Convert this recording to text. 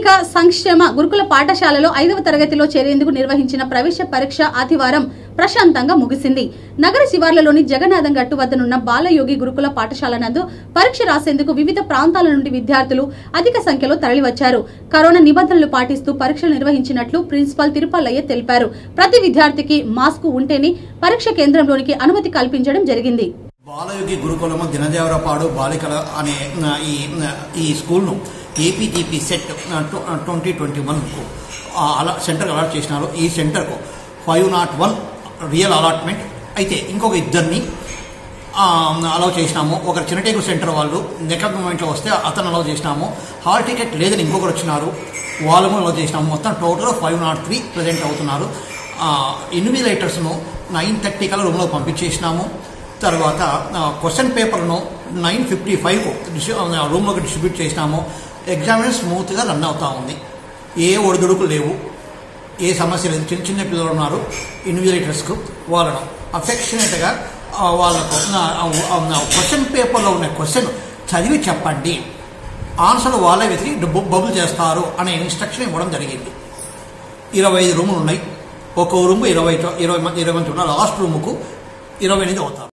బాలిక సంక్షేమ గురుకుల పాఠశాలలో ఐదవ తరగతిలో చేరేందుకు నిర్వహించిన ప్రవేశ పరీక్ష ఆదివారం ప్రశాంతంగా ముగిసింది నగర శివార్లలోని జగన్నాథం గట్టు వద్దనున్న బాలయోగి గురుకుల పాఠశాల నందు పరీక్ష రాసేందుకు వివిధ ప్రాంతాల నుండి విద్యార్థులు అధిక సంఖ్యలో తరలివచ్చారు కరోనా నిబంధనలు పాటిస్తూ పరీక్షలు నిర్వహించినట్లు ప్రిన్సిపాల్ తిరుపల్లయ్య తెలిపారు ప్రతి విద్యార్థికి మాస్క్ ఉంటేనే పరీక్ష కేంద్రంలోనికి అనుమతి కల్పించడం జరిగింది బాలయోగి గురుకులము దినదేవరపాడు బాలికల అనే ఆ, ఈ ఆ, ఈ స్కూల్ను ఏపీటీపీ సెట్ ట్వంటీ ట్వంటీ వన్కు అలా సెంటర్ అలాట్ చేసినారు ఈ సెంటర్కు five naught one real allotment అయితే ఇంకొక ఇద్దరిని అలౌ చేసినాము ఒకరు చిన్నటేకు సెంటర్ వాళ్ళు నెకప్ మూమెంట్లో వస్తే అతను అలౌ చేసినాము హాల్ టికెట్ లేదని ఇంకొకరు వచ్చినారు వాళ్ళము అలౌ చేసినాము మొత్తం total five naught three present అవుతున్నారు ఇన్విలేటర్స్ను నైన్ థర్టీ కల్లా రూమ్లో పంపించేసినాము తర్వాత క్వశ్చన్ పేపర్ను నైన్ ఫిఫ్టీ ఫైవ్ రూమ్లోకి డిస్ట్రిబ్యూట్ చేసినాము ఎగ్జామినేషన్ స్మూత్గా రన్ అవుతా ఉంది ఏ ఒడిదుడుకు లేవు ఏ సమస్య లేదు చిన్న చిన్న పిల్లలు ఉన్నారు ఇన్విజిలేటర్స్కు వాళ్ళను అఫెక్షనేట్గా వాళ్ళకు క్వశ్చన్ పేపర్లో ఉన్న క్వశ్చన్ చదివి చెప్పండి ఆన్సర్ వాళ్ళే వెతికి డబ్బు బబుల్ చేస్తారు అనే ఇన్స్ట్రక్షన్ ఇవ్వడం జరిగింది ఇరవై ఐదు రూములు ఉన్నాయి ఒక్కో రూము ఇరవై ఇరవై మంది ఇరవై మంది ఉన్నారు లాస్ట్ రూముకు ఇరవై ఎనిమిది అవుతారు